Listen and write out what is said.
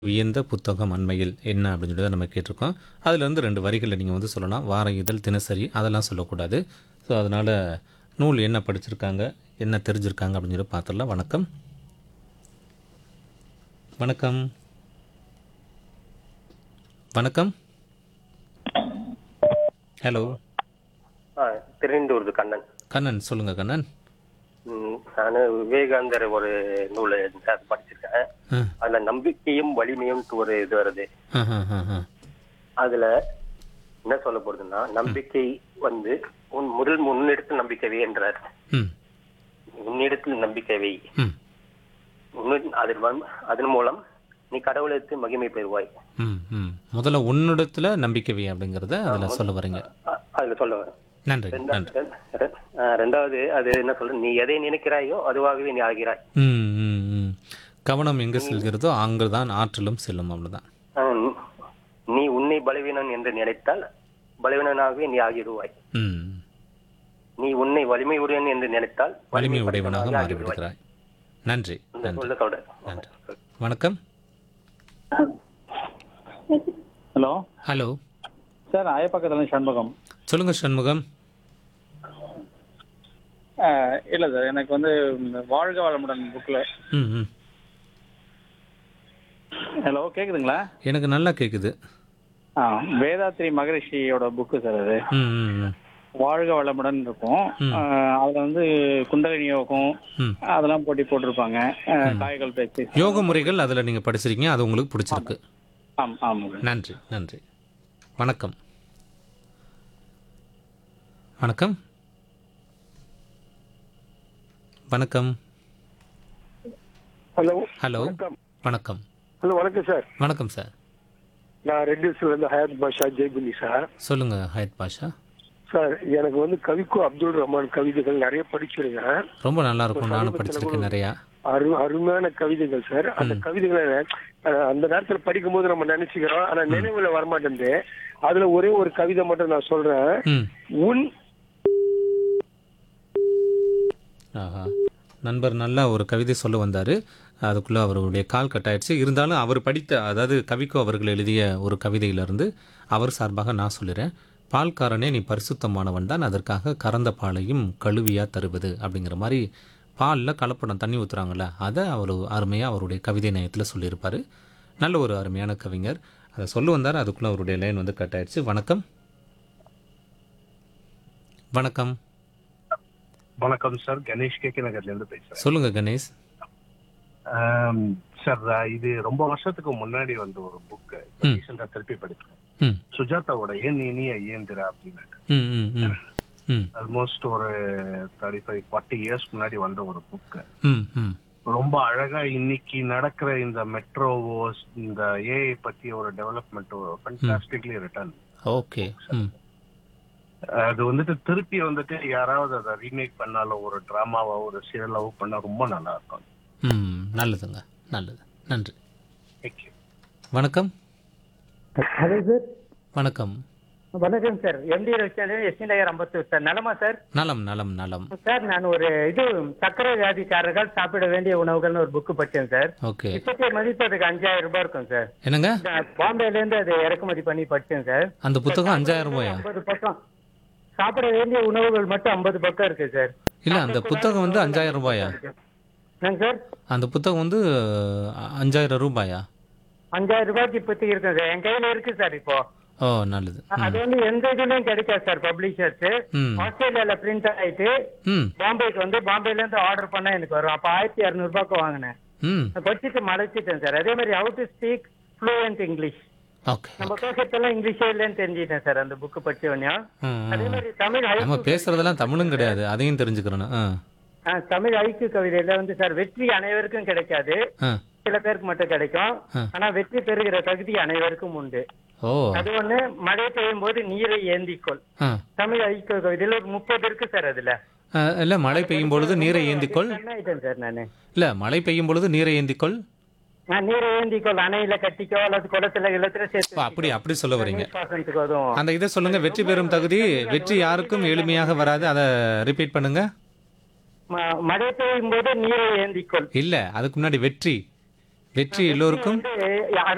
வியந்த புத்தகம் அண்மையில் என்ன அப்படின்னு சொல்லி தான் நம்ம கேட்டிருக்கோம் அதுலேருந்து ரெண்டு வரிகளை நீங்கள் வந்து சொல்லலாம் வார இதழ் தினசரி அதெல்லாம் சொல்லக்கூடாது ஸோ அதனால் நூல் என்ன படிச்சிருக்காங்க என்ன தெரிஞ்சிருக்காங்க அப்படின்னு சொல்லி பார்த்துடலாம் வணக்கம் வணக்கம் வணக்கம் ஹலோ ஆ திருநெண்டூர்து கண்ணன் கண்ணன் சொல்லுங்கள் கண்ணன் நான் விவேகானந்தர் ஒரு நூலை சார் படிச்சிருக்கேன் ஆ அதுல நம்பிக்கையும் வலிமையும் ஒரு இது வருது ஆ ஆ ஆ ஆ அதுல என்ன சொல்ல போறதுன்னா நம்பிக்கை வந்து உன் முதல் முன்னெடுத்து நம்பிக்கை வை என்றார் ம் முன்னெடுத்து நம்பிக்கை வை ம் உன்னு- அதன் வம்- அதன் மூலம் நீ கடவுளுக்கு மகிமை பெறுவாய் ம் ம் முதல்ல உன்னிடத்துல நம்பிக்கை வை அப்படிங்கிறத அதில் சொல்ல வரீங்க அ- அதுல சொல்ல வரேன் நன்றி ரெண்டா- நன்றி ரெ- ரெ- ஆ, ரெண்டாவது அது என்ன சொல்ற நீ எதை நினைக்கிறாயோ அதுவாகவே நீ ஆகிறாய் ம் ம் ம் கவனம் எங்கே செல்கிறதோ அங்கு தான் ஆற்றலும் செல்லும் அவ்வளோதான் ஆ, நீ உன்னை பலவீனன் என்று நினைத்தால் பலவீனனாகவே நீ ஆகிடுவாய் ம் நீ உன்னை வலிமை உடையன் என்று நினைத்தால் வலிமை உடையவனாக படைத்தவனாக ஆகிவிடுவாய். மாறிவிடுகிறாய் நன்றி இந்த நன்றி சொல்ல சொல்றேன் நன்றி வணக்கம் ஹலோ ஹலோ சார் அயப்பக்கத்துல சண்முகம் சொல்லுங்கள் சண்முகம் அஹ், இல்ல சார் எனக்கு வந்து இந்த வாழ்க வளமுடன் புக்ல ம் ம் ஹலோ கேக்குதுங்களா எனக்கு நல்லா கேட்குது ஆ வேதாத்ரி மகரிஷியோட புக்கு சார் அது ம் ம் ம் வாழ்க வளமுடன் இருக்கும் ம். அஹ், அதுல வந்து குண்டலினி யோகம் ம் அதெல்லாம் போட்டி போட்டிருப்பாங்க அஹ், காய்கள் பேச்சு யோக முறைகள் அதில் நீங்கள் படிச்சிருக்கீங்க அது உங்களுக்கு பிடிச்சிருக்கு ஆம் ஆமாங்க நன்றி நன்றி வணக்கம் வணக்கம் வணக்கம் ஹலோ ஹலோ வணக்கம் வணக்கம் ஹலோ வணக்கம் சார் வணக்கம் சார் நான் ரெட் ஹில்ஸ்ல இருந்து ஹயாத் பாஷா ஜெய்புல்லி சார் சொல்லுங்க ஹயத் பாஷா சார் எனக்கு வந்து கவிக்கோ அப்துல் ரஹ்மான் கவிதைகள் நிறைய படிச்சிருக்கேன் ரொம்ப நல்லா இருக்கும் நானும் படிச்சிருக்கேன் நிறையா அரு அருமையான கவிதைகள் சார் அந்த கவிதைகளை அஹ், அந்த நேரத்துல படிக்கும்போது நம்ம நினைச்சுக்கிறோம் ஆனா நினைவுல வரமாட்டேங்குது அதுல ஒரே ஒரு கவிதை மட்டும் நான் சொல்றேன் ம் உன் ஆஹா நண்பர் நல்லா ஒரு கவிதை சொல்ல வந்தார் அதுக்குள்ளே அவருடைய கால் கட் ஆயிடுச்சு இருந்தாலும் அவர் படித்த அதாவது கவிக்கோ அவர்கள் எழுதிய ஒரு கவிதையிலிருந்து அவர் சார்பாக நான் சொல்லிடுறேன் பால்காரனே நீ பரிசுத்தமானவன் தான் அதற்காக கறந்த பாலையும் கழுவியா தருவது அப்படிங்கிற மாதிரி பாலில் கலப்படம் தண்ணி ஊற்றுறாங்கல்ல அதை அவர் அருமையாக அவருடைய கவிதை நயத்தில் சொல்லியிருப்பார் நல்ல ஒரு அருமையான கவிஞர் அதை சொல்ல வந்தார் அதுக்குள்ளே அவருடைய லைன் வந்து கட் ஆயிடுச்சு வணக்கம் வணக்கம் வணக்கம் சார் கணேஷ் கேகே நகர்ல இருந்து பேசுறேன் சொல்லுங்கள் கணேஷ் ஆம், சார் இது ரொம்ப வருஷத்துக்கு முன்னாடி வந்த ஒரு புக் ம். ரீசெண்டா திருப்பி படிச்சேன் ம் சுஜாதாவோட ஏன் இனிய இயந்திரா அப்படின்னு ம் ம் ம் ம் ஆல்மோஸ்ட் ஒரு தேர்ட்டி ஃபைவ் ஃபார்ட்டி இயர்ஸ் முன்னாடி வந்த ஒரு புக் ம் ம் ரொம்ப அழகா இன்னைக்கு நடக்கிற இந்த மெட்ரோவோஸ் இந்த ஏஐ பத்தி ஒரு டெவலப்மெண்ட் ஃபண்டாஸ்டிக்லி ரிட்டர்ன் ஓகே ம் அது வந்துட்டு திருப்பி வந்துட்டு யாராவது அதை ரீமேக் பண்ணாலும் ஒரு டிராமாவோ ஒரு சீரியலாவோ பண்ணா ரொம்ப நல்லா இருக்கும் ம் நல்லதுங்க நல்லது நன்றி தேங்க்யூ வணக்கம் ஹலோ சார் வணக்கம் வணக்கம் sir MD Ravichandran SD Nagar Ambattur sir நலமா சார் நலம் நலம் நலம் சார் நான் ஒரு இது சக்கரை வியாதிக்காரர்கள் சாப்பிட வேண்டிய உணவுகள்னு ஒரு புக் படிச்சேன் சார் ஓகே இப்போதைய மதிப்பு அதுக்கு அஞ்சாயிரம் ரூபாய் இருக்கும் சார் என்னங்க நான் பாம்பேல இருந்து அது இறக்குமதி பண்ணி படிச்சேன் சார் அந்த புத்தகம் அஞ்சாயிரம் ரூபாயா ஐம்பது பக்கம் சாப்பிட வேண்டிய உணவுகள் மட்டும் ஐம்பது பக்கம் இருக்கு சார் இல்லை அந்த புத்தகம் வந்து அஞ்சாயிரம் ரூபாயா என்னங்க சார் அந்த புத்தகம் வந்து அ- அஞ்சாயிரம் ரூபாயா அஞ்சாயிரம் ரூபாய்க்கு இப்போதைக்கு இருக்கு சார் என் கையில இருக்கு சார் இப்போ ஓ நல்லது அது வந்து எந்த இதுலயும் கிடைக்காது சார் பப்ளிஷர்ஸ் ம் ஆஸ்திரேலியால பிரிண்ட் ஆயிட்டு ம் பாம்பேக்கு வந்து பாம்பேல இருந்து ஆர்டர் பண்ணா எனக்கு வரும் அப்ப ஆயிரத்தி இரநூறுபாய்க்கு வாங்கினேன் ம் நான் படிச்சுட்டு மலைச்சிட்டேன் சார் அதே மாதிரி how to speak fluent English okay நம்ம பேசுறதெல்லாம் இங்கிலீஷே இல்லைன்னு தெரிஞ்சுட்டேன் சார் அந்த புக் படிச்சவனே ம் அதே ம். மாதிரி தமிழ் நம்ம ஐக்கு பேசுறதெல்லாம் தமிழும் கிடையாது அதையும் தெரிஞ்சுக்கிறணும் ஆ ஆ, தமிழ் ஐக்கு கவிதையில வந்து சார் வெற்றி அனைவருக்கும் கிடைக்காது ஆ சில பேருக்கு மட்டும் கிடைக்கும் ஆ. ஆனா வெற்றி பெறுகிற தகுதி அனைவருக்கும் உண்டு ஓ அது ஒண்ணு மழை பெய்யும் போது நீரை ஏந்திக்கொள் ஆ தமிழ் ஐக்கு கவிதையில ஒரு முப்பது இருக்கு சார் அதுல ஆ, இல்லை மழை பெய்யும் பொழுது நீரை ஏந்திக்கொள் ஆயிட்டேன் சார் நானு இல்லை மழை பெய்யும் பொழுது நீரை ஏந்திக்கொள் நான் நீரை ஏந்திக்கொள் அணையில கட்டிக்கோ அல்லது குளத்துல இல்லத்துல ஓ, சேர்த்து அப்படி அப்படி சொல்ல வரீங்க பாசனத்துக்கு உதவும் அந்த இதை சொல்லுங்க வெற்றி பெறும் தகுதி வெற்றி யாருக்கும் எளிமையாக வராது அதை ரிப்பீட் பண்ணுங்க ம- மழை பெய்யும் போது நீரை ஏந்திக்கொள் இல்ல அதுக்கு முன்னாடி வெற்றி வெற்றி எல்லோருக்கும் வந்து